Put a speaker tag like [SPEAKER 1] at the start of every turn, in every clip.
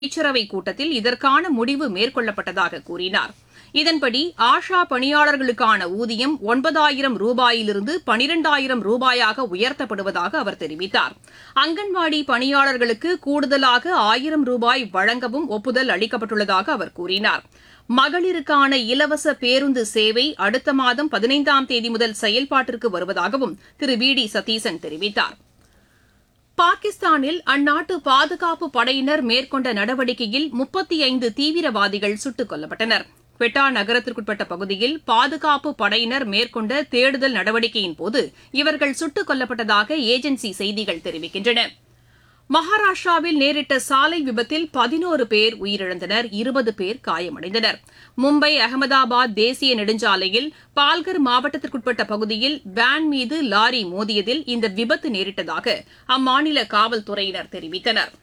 [SPEAKER 1] அமைச்சரவைக் கூட்டத்தில் இதற்கான முடிவு மேற்கொள்ளப்பட்டதாக கூறினார் இதன்படி ஆஷா பணியாளர்களுக்கான ஊதியம் ஒன்பதாயிரம் ரூபாயிலிருந்து பனிரெண்டாயிரம் ரூபாயாக உயர்த்தப்படுவதாக அவர் தெரிவித்தார் அங்கன்வாடி பணியாளர்களுக்கு கூடுதலாக ஆயிரம் ரூபாய் வழங்கவும் ஒப்புதல் அளிக்கப்பட்டுள்ளதாக அவர் கூறினார் மகளிருக்கான இலவச பேருந்து சேவை அடுத்த மாதம் பதினைந்தாம் தேதி முதல் செயல்பாட்டிற்கு வருவதாகவும் திரு வி டி சதீசன் தெரிவித்தார் பாகிஸ்தானில் அந்நாட்டு பாதுகாப்பு படையினர் மேற்கொண்ட நடவடிக்கையில் முப்பத்தி ஐந்து தீவிரவாதிகள் சுட்டுக் கொல்லப்பட்டனர் குவெட்டா நகரத்திற்குட்பட்ட பகுதியில் பாதுகாப்பு படையினர் மேற்கொண்ட தேடுதல் நடவடிக்கையின்போது இவர்கள் சுட்டுக் கொல்லப்பட்டதாக ஏஜென்சி செய்திகள் தெரிவிக்கின்றன மகாராஷ்டிராவில் நேரிட்ட சாலை விபத்தில் பதினோரு பேர் உயிரிழந்தனர் இருபது பேர் காயமடைந்தனர் மும்பை அகமதாபாத் தேசிய நெடுஞ்சாலையில் பால்கர் மாவட்டத்திற்குட்பட்ட பகுதியில் வேன் மீது லாரி மோதியதில் இந்த விபத்து நேரிட்டதாக அம்மாநில காவல்துறையினர் தெரிவித்தனர்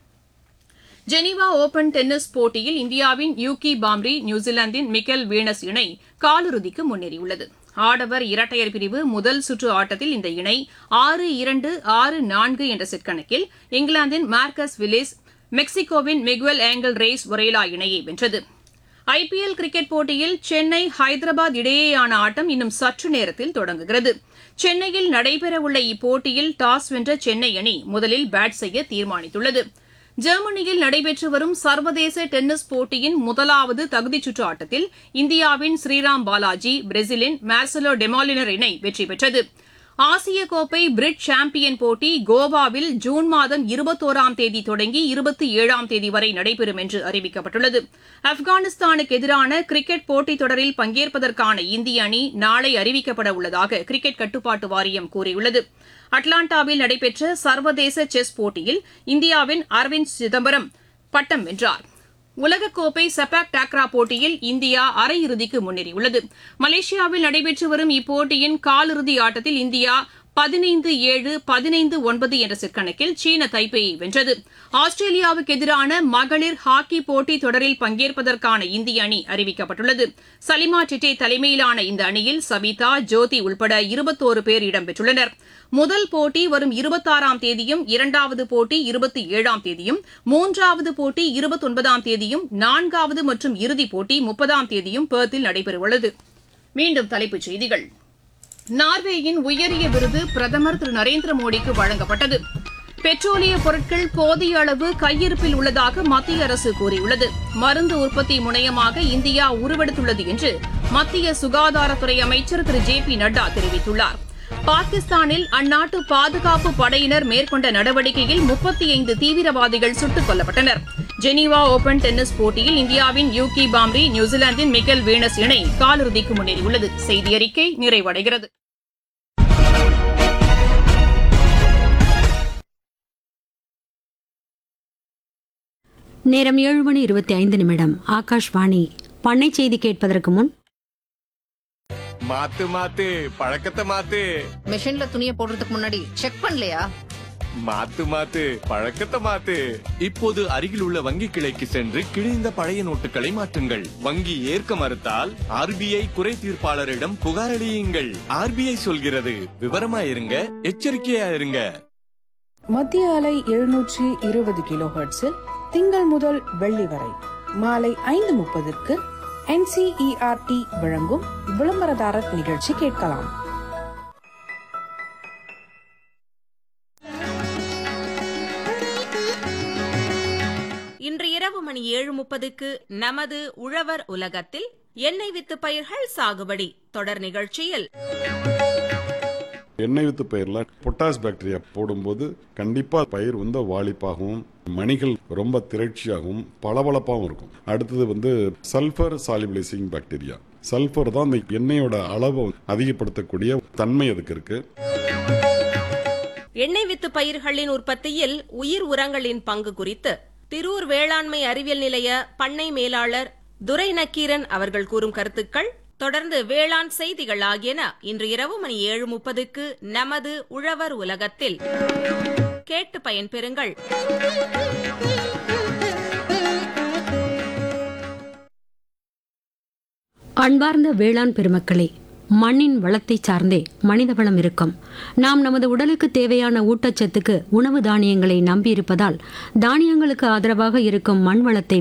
[SPEAKER 1] ஜெனீவா ஒபன் டென்னிஸ் போட்டியில் இந்தியாவின் யூகி பாம்ரி நியூசிலாந்தின் மிக்கல் வீனஸ் இணை காலிறுதிக்கு முன்னேறியுள்ளது ஆடவர் இரட்டையர் பிரிவு முதல் சுற்று ஆட்டத்தில் இந்த இணை ஆறு இரண்டு ஆறு நான்கு என்ற செட் கணக்கில் இங்கிலாந்தின் மார்க்கஸ் வில்லிஸ் மெக்சிகோவின் மிகுவல் ஏங்கல் ரேஸ் ஒரேலா இணையை வென்றது ஐபிஎல் கிரிக்கெட் போட்டியில் சென்னை ஹைதராபாத் இடையேயான ஆட்டம் இன்னும் சற்று நேரத்தில் தொடங்குகிறது சென்னையில் நடைபெறவுள்ள இப்போட்டியில் டாஸ் வென்ற சென்னை அணி முதலில் பேட் செய்ய தீர்மானித்துள்ளது ஜெர்மனியில் நடைபெற்று வரும் சர்வதேச டென்னிஸ் போட்டியின் முதலாவது தகுதிச்சுற்று ஆட்டத்தில் இந்தியாவின் ஸ்ரீராம் பாலாஜி பிரேசிலின் மார்சலோ டெமாலினர் இணை வெற்றி பெற்றது ஆசிய கோப்பை பிரிட் சாம்பியன் போட்டி கோவாவில் ஜூன் மாதம் இருபத்தோராம் தேதி தொடங்கி இருபத்தி ஏழாம் தேதி வரை நடைபெறும் என்று அறிவிக்கப்பட்டுள்ளது ஆப்கானிஸ்தானுக்கு எதிரான கிரிக்கெட் போட்டித் தொடரில் பங்கேற்பதற்கான இந்திய அணி நாளை அறிவிக்கப்பட உள்ளதாக கிரிக்கெட் கட்டுப்பாட்டு வாரியம் கூறியுள்ளது அட்லாண்டாவில் நடைபெற்ற சர்வதேச செஸ் போட்டியில் இந்தியாவின் அரவிந்த் சிதம்பரம் பட்டம் வென்றார் உலகக்கோப்பை செபாக் டாக்ரா போட்டியில் இந்தியா அரையிறுதிக்கு முன்னேறியுள்ளது மலேசியாவில் நடைபெற்று வரும் இப்போட்டியின் காலிறுதி ஆட்டத்தில் இந்தியா பதினைந்து ஏழு பதினைந்து ஒன்பது என்ற செட் கணக்கில் சீன தைப்பேயை வென்றது ஆஸ்திரேலியாவுக்கு எதிரான மகளிர் ஹாக்கி போட்டி தொடரில் பங்கேற்பதற்கான இந்திய அணி அறிவிக்கப்பட்டுள்ளது சலிமா டிட்டே தலைமையிலான இந்த அணியில் சபிதா ஜோதி உள்பட இருபத்தோரு பேர் இடம்பெற்றுள்ளனர் முதல் போட்டி வரும் இருபத்தாறாம் தேதியும் இரண்டாவது போட்டி இருபத்தி ஏழாம் தேதியும் மூன்றாவது போட்டி இருபத்தொன்பதாம் தேதியும் நான்காவது மற்றும் இறுதிப் போட்டி முப்பதாம் தேதியும் பெர்த்தில் நடைபெறவுள்ளது மீண்டும் தலைப்புச் செய்திகள் நார்வேயின் உயரிய விருது பிரதமர் திரு நரேந்திர மோடிக்கு வழங்கப்பட்டது பெட்ரோலிய பொருட்கள் போதிய அளவு கையிருப்பில் உள்ளதாக மத்திய அரசு கூறியுள்ளது மருந்து உற்பத்தி முனையமாக இந்தியா உருவெடுத்துள்ளது என்று மத்திய சுகாதாரத்துறை அமைச்சர் திரு ஜே பி நட்டா தெரிவித்துள்ளார் பாகிஸ்தானில் அந்நாட்டு பாதுகாப்பு படையினர் மேற்கொண்ட நடவடிக்கையில் முப்பத்தி ஐந்து தீவிரவாதிகள் சுட்டுக் கொல்லப்பட்டனர் ஜெனீவா ஓபன் டென்னிஸ் போட்டியில் இந்தியாவின் யூகி பாம்ரி நியூசிலாந்தின் மிக்கல் வீனஸ் இணை காலிறுதிக்கு முன்னேறியுள்ளது செய்தி அறிக்கை நிறைவடைகிறது
[SPEAKER 2] நேரம் ஏழு மணி இருபத்தி ஐந்து நிமிடம் ஆகாஷ்வாணி பண்ணை செய்தி கேட்பதற்கு முன்
[SPEAKER 3] மாத்து மாத்து பழக்கத்தை மாத்து
[SPEAKER 4] மிஷின்ல துணியை போடுறதுக்கு முன்னாடி செக் பண்ணலையா
[SPEAKER 3] மாத்து மாத்து பழக்கத்தை மாத்து இப்போது அருகில் உள்ள வங்கி கிளைக்கு சென்று கிழிந்த பழைய நோட்டுகளை மாற்றுங்கள் வங்கி ஏற்க மறுத்தால் ஆர்பிஐ குறை தீர்ப்பாளரிடம் புகாரளியுங்கள் ஆர்பிஐ சொல்கிறது விவரமா இருங்க எச்சரிக்கையா இருங்க
[SPEAKER 5] மத்திய அலை எழுநூற்றி இருபது கிலோ ஹெர்ட்ஸில் திங்கள் முதல் வெள்ளி வரை மாலை ஐந்து முப்பதற்கு என்சிஇஆர்டி வழங்கும் விளம்பரதாரர் நிகழ்ச்சி கேட்கலாம்
[SPEAKER 6] இன்று இரவு மணி ஏழு முப்பதுக்கு நமது உழவர் உலகத்தில் எண்ணெய் வித்து பயிர்கள் சாகுபடி தொடர் நிகழ்ச்சியில்
[SPEAKER 7] எண்ணெய் வித்து பயிரில் பொட்டாஸ் பாக்டீரியா போடும்போது கண்டிப்பா பயிர் வந்து வாளிப்பாகவும் மணிகள் ரொம்ப திரட்சியாகவும் பளபளப்பாகவும் இருக்கும் அடுத்தது வந்து சல்ஃபர் சாலிபிளைசிங் பாக்டீரியா சல்ஃபர் தான் அந்த எண்ணெயோட அளவை அதிகப்படுத்தக்கூடிய தன்மை அதுக்கு இருக்கு
[SPEAKER 6] எண்ணெய் வித்து பயிர்களின் உற்பத்தியில் உயிர் உரங்களின் பங்கு குறித்து திரூர் வேளாண்மை அறிவியல் நிலைய பண்ணை மேலாளர் துரை நக்கீரன் அவர்கள் கூறும் கருத்துக்கள் தொடர்ந்து வேளாண் செய்திகள் ஆகியன இன்று இரவு மணி ஏழு முப்பதுக்கு நமது உழவர் உலகத்தில் கேட்டு பயன்பெறுங்கள்
[SPEAKER 2] அன்பார்ந்த வேளாண் பெருமக்களே மண்ணின் வளத்தை சார்ந்தே மனித வளம் இருக்கும் நாம் நமது உடலுக்கு தேவையான ஊட்டச்சத்துக்கு உணவு தானியங்களை நம்பியிருப்பதால் தானியங்களுக்கு ஆதரவாக இருக்கும் மண் வளத்தை